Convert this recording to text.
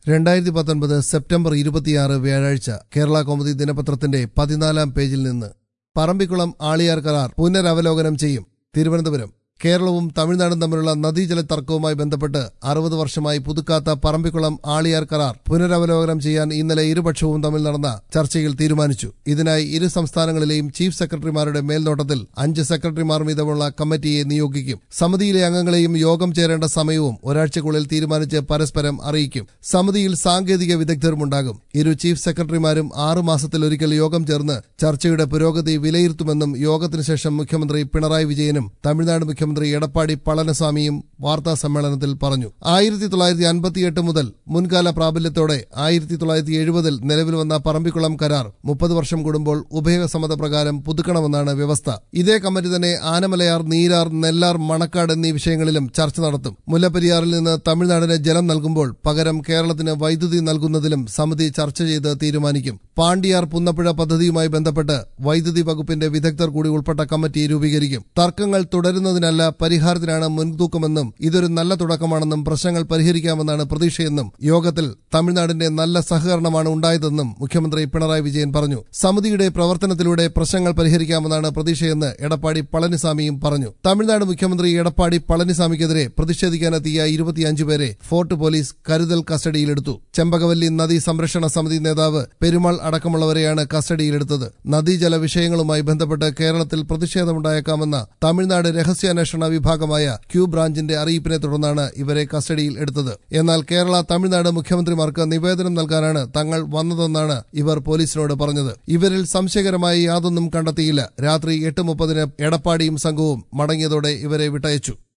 രണ്ടായിരത്തി പത്തൊൻപത് സെപ്റ്റംബർ ഇരുപത്തിയാറ് വ്യാഴാഴ്ച കേരള കൗമുദി ദിനപത്രത്തിന്റെ പതിനാലാം പേജിൽ നിന്ന് പറമ്പിക്കുളം ആളിയാർ കരാർ പുനരവലോകനം ചെയ്യും തിരുവനന്തപുരം കേരളവും തമിഴ്നാടും തമ്മിലുള്ള നദീജല തർക്കവുമായി ബന്ധപ്പെട്ട് അറുപത് വർഷമായി പുതുക്കാത്ത പറമ്പിക്കുളം ആളിയാർ കരാർ പുനരവലോകനം ചെയ്യാൻ ഇന്നലെ ഇരുപക്ഷവും തമ്മിൽ നടന്ന ചർച്ചയിൽ തീരുമാനിച്ചു ഇതിനായി ഇരു സംസ്ഥാനങ്ങളിലെയും ചീഫ് സെക്രട്ടറിമാരുടെ മേൽനോട്ടത്തിൽ അഞ്ച് സെക്രട്ടറിമാർ വീതമുള്ള കമ്മിറ്റിയെ നിയോഗിക്കും സമിതിയിലെ അംഗങ്ങളെയും യോഗം ചേരേണ്ട സമയവും ഒരാഴ്ചക്കുള്ളിൽ തീരുമാനിച്ച് പരസ്പരം അറിയിക്കും സമിതിയിൽ സാങ്കേതിക വിദഗ്ധരുമുണ്ടാകും ഇരു ചീഫ് സെക്രട്ടറിമാരും ആറു മാസത്തിലൊരിക്കൽ യോഗം ചേർന്ന് ചർച്ചയുടെ പുരോഗതി വിലയിരുത്തുമെന്നും യോഗത്തിനു ശേഷം മുഖ്യമന്ത്രി പിണറായി വിജയനും തമിഴ്നാട് മുഖ്യമന്ത്രി എടപ്പാടി പളനിസ്വാമിയും വാർത്താ സമ്മേളനത്തിൽ പറഞ്ഞു ആയിരത്തി തൊള്ളായിരത്തി അൻപത്തിയെട്ട് മുതൽ മുൻകാല പ്രാബല്യത്തോടെ ആയിരത്തി തൊള്ളായിരത്തി എഴുപതിൽ നിലവിൽ വന്ന പറമ്പിക്കുളം കരാർ മുപ്പത് വർഷം കൂടുമ്പോൾ ഉഭയസമ്മത പ്രകാരം പുതുക്കണമെന്നാണ് വ്യവസ്ഥ ഇതേ കമ്മിറ്റി തന്നെ ആനമലയാർ നീരാർ നെല്ലാർ മണക്കാട് എന്നീ വിഷയങ്ങളിലും ചർച്ച നടത്തും മുല്ലപ്പെരിയാറിൽ നിന്ന് തമിഴ്നാടിന് ജലം നൽകുമ്പോൾ പകരം കേരളത്തിന് വൈദ്യുതി നൽകുന്നതിലും സമിതി ചർച്ച ചെയ്ത് തീരുമാനിക്കും പാണ്ടിയാർ പുന്നപ്പുഴ പദ്ധതിയുമായി ബന്ധപ്പെട്ട് വൈദ്യുതി വകുപ്പിന്റെ വിദഗ്ധർ കൂടി ഉൾപ്പെട്ട കമ്മിറ്റി രൂപീകരിക്കും തർക്കങ്ങൾ തുടരുന്നതിനല്ല പരിഹാരത്തിനാണ് മുൻതൂക്കമെന്നും ഇതൊരു നല്ല തുടക്കമാണെന്നും പ്രശ്നങ്ങൾ പരിഹരിക്കാമെന്നാണ് പ്രതീക്ഷയെന്നും യോഗത്തിൽ തമിഴ്നാടിന്റെ നല്ല സഹകരണമാണ് ഉണ്ടായതെന്നും മുഖ്യമന്ത്രി പിണറായി വിജയൻ പറഞ്ഞു സമിതിയുടെ പ്രവർത്തനത്തിലൂടെ പ്രശ്നങ്ങൾ പരിഹരിക്കാമെന്നാണ് പ്രതീക്ഷയെന്ന് എടപ്പാടി പളനിസ്വാമിയും പറഞ്ഞു തമിഴ്നാട് മുഖ്യമന്ത്രി എടപ്പാടി പളനിസ്വാമിക്കെതിരെ പ്രതിഷേധിക്കാനെത്തിയ ഇരുപത്തിയഞ്ച് പേരെ ഫോർട്ട് പോലീസ് കരുതൽ കസ്റ്റഡിയിലെടുത്തു ചെമ്പകവല്ലി നദീ സംരക്ഷണ സമിതി നേതാവ് പെരുമാൾ അടക്കമുള്ളവരെയാണ് കസ്റ്റഡിയിലെടുത്തത് നദീജല വിഷയങ്ങളുമായി ബന്ധപ്പെട്ട് കേരളത്തിൽ പ്രതിഷേധമുണ്ടായേക്കാമെന്ന തമിഴ്നാട് രഹസ്യാന്വേഷണ വിഭാഗമായ ക്യൂ ബ്രാഞ്ചിന്റെ അറിയിപ്പിനെ തുടർന്നാണ് ഇവരെ കസ്റ്റഡിയിൽ എടുത്തത് എന്നാൽ കേരള തമിഴ്നാട് മുഖ്യമന്ത്രിമാർക്ക് നിവേദനം നൽകാനാണ് തങ്ങൾ വന്നതെന്നാണ് ഇവർ പോലീസിനോട് പറഞ്ഞത് ഇവരിൽ സംശയകരമായി യാതൊന്നും കണ്ടെത്തിയില്ല രാത്രി എട്ട് മുപ്പതിന് എടപ്പാടിയും സംഘവും മടങ്ങിയതോടെ ഇവരെ വിട്ടയച്ചു